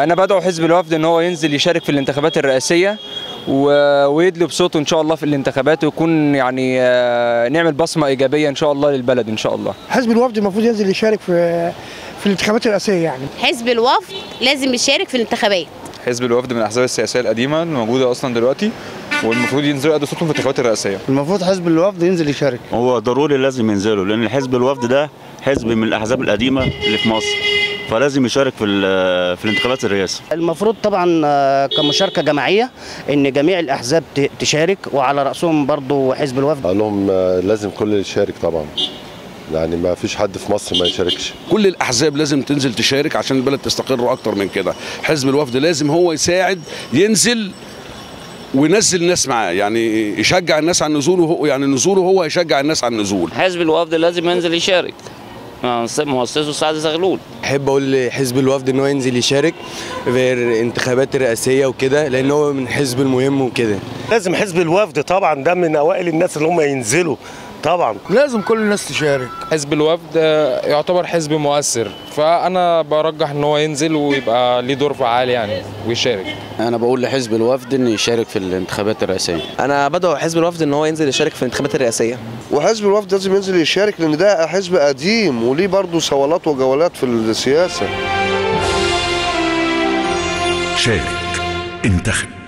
انا بدعو حزب الوفد ان هو ينزل يشارك في الانتخابات الرئاسيه و- ويدلي بصوته ان شاء الله في الانتخابات ويكون يعني آه، نعمل بصمه ايجابيه ان شاء الله للبلد ان شاء الله حزب الوفد المفروض ينزل يشارك في في الانتخابات الرئاسيه يعني حزب الوفد لازم يشارك في الانتخابات حزب الوفد من الاحزاب السياسيه القديمه الموجوده اصلا دلوقتي والمفروض ينزلوا يأدوا صوتهم في الانتخابات الرئاسيه المفروض حزب الوفد ينزل يشارك هو ضروري لازم ينزلوا لان حزب الوفد ده حزب من الاحزاب القديمه اللي في مصر فلازم يشارك في ال- في الانتخابات الرئاسه المفروض طبعا آه، كمشاركه جماعيه ان جميع الاحزاب ت- تشارك وعلى راسهم برضو حزب الوفد قال لهم آه، لازم كل يشارك طبعا يعني ما فيش حد في مصر ما يشاركش كل الاحزاب لازم تنزل تشارك عشان البلد تستقر اكتر من كده حزب الوفد لازم هو يساعد ينزل وينزل الناس معاه يعني يشجع الناس على النزول وهو يعني نزوله هو يشجع الناس على النزول حزب الوفد لازم ينزل يشارك مؤسسه سعد زغلول احب اقول لحزب الوفد ان هو ينزل يشارك في الانتخابات الرئاسيه وكده لان هو من حزب المهم وكده لازم حزب الوفد طبعا ده من اوائل الناس اللي هم ينزلوا طبعا لازم كل الناس تشارك حزب الوفد يعتبر حزب مؤثر فانا برجح ان هو ينزل ويبقى ليه دور فعال يعني ويشارك انا بقول لحزب الوفد انه يشارك في الانتخابات الرئاسيه انا بدعو حزب الوفد ان هو ينزل يشارك في الانتخابات الرئاسيه وحزب الوفد لازم ينزل يشارك لان ده حزب قديم وليه برضه صولات وجولات في السياسه شارك انتخب